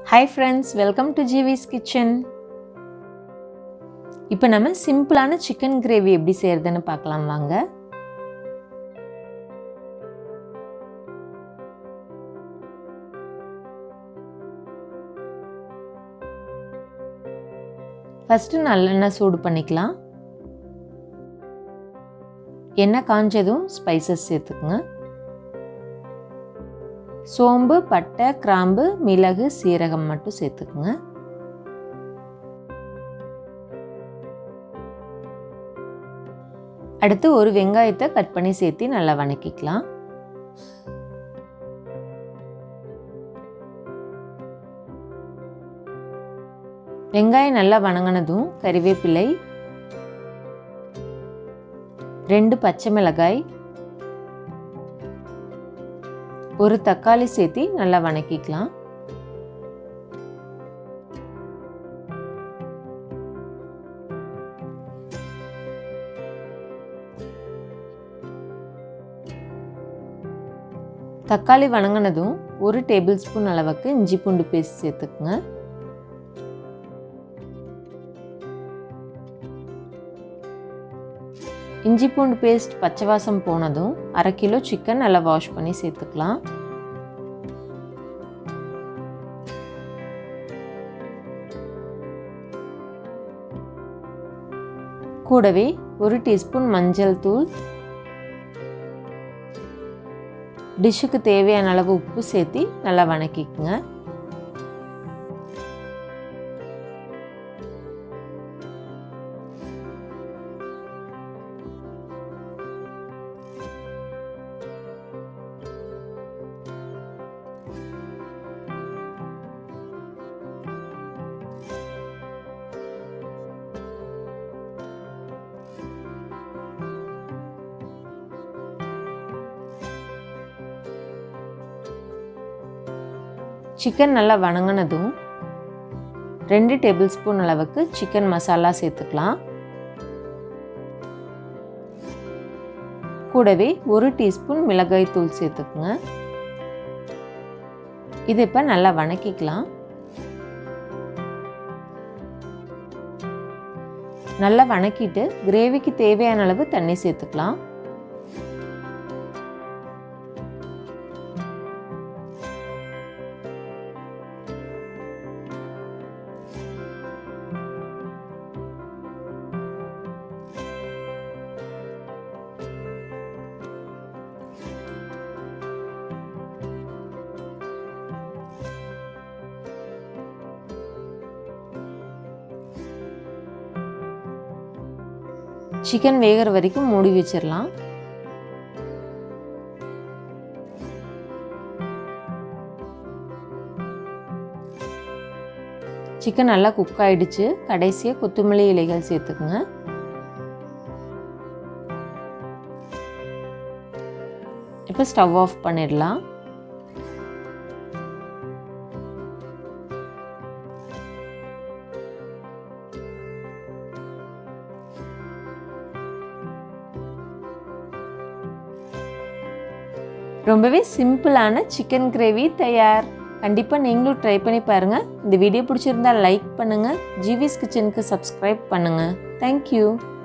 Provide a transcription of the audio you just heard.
hi friends welcome to ஜிவிஸ் kitchen இப்போ நம்ம சிம்பிளான சிக்கன் கிரேவி எப்படி செய்கிறதுன்னு பார்க்கலாம் வாங்க ஃபஸ்ட்டு நல்லெண்ணெய் சூடு பண்ணிக்கலாம் எண்ணெய் காஞ்சதும் ஸ்பைசஸ் சேர்த்துக்குங்க சோம்பு பட்டை கிராம்பு மிளகு சீரகம் மட்டும் சேர்த்துக்குங்க அடுத்து ஒரு வெங்காயத்தை கட் பண்ணி சேர்த்து நல்லா வணக்கிக்கலாம் வெங்காயம் நல்லா வணங்கினதும் கறிவேப்பிலை ரெண்டு பச்சை மிளகாய் ஒரு தக்காளி சேர்த்து நல்லா வணக்கிக்கலாம் தக்காளி வணங்கினதும் ஒரு டேபிள் ஸ்பூன் அளவுக்கு இஞ்சி பூண்டு பேஸ்ட் சேர்த்துக்குங்க இஞ்சி பூண்டு பேஸ்ட் பச்சை வாசம் போனதும் அரை கிலோ சிக்கன் நல்லா வாஷ் பண்ணி சேர்த்துக்கலாம் கூடவே ஒரு டீஸ்பூன் மஞ்சள் தூள் டிஷ்ஷுக்கு தேவையான அளவு உப்பு சேர்த்து நல்லா வணக்கிக்குங்க சிக்கன் நல்லா வணங்கினதும் ரெண்டு டேபிள் ஸ்பூன் அளவுக்கு சிக்கன் மசாலா சேர்த்துக்கலாம் கூடவே ஒரு டீஸ்பூன் மிளகாய் தூள் சேர்த்துக்குங்க இது இப்போ நல்லா வணக்கிக்கலாம் நல்லா வணக்கிட்டு கிரேவிக்கு தேவையான அளவு தண்ணி சேர்த்துக்கலாம் சிக்கன் வேகிற வரைக்கும் மூடி வச்சிடலாம் சிக்கன் நல்லா குக் ஆயிடுச்சு கடைசியாக கொத்தமல்லி இலைகள் சேர்த்துக்குங்க இப்போ ஸ்டவ் ஆஃப் பண்ணிடலாம் ரொம்பவே சிம்பிளான சிக்கன் கிரேவி தயார் கண்டிப்பாக நீங்களும் ட்ரை பண்ணி பாருங்கள் இந்த வீடியோ பிடிச்சிருந்தா லைக் பண்ணுங்கள் ஜிவிஸ் கிச்சனுக்கு சப்ஸ்கிரைப் பண்ணுங்கள் தேங்க்யூ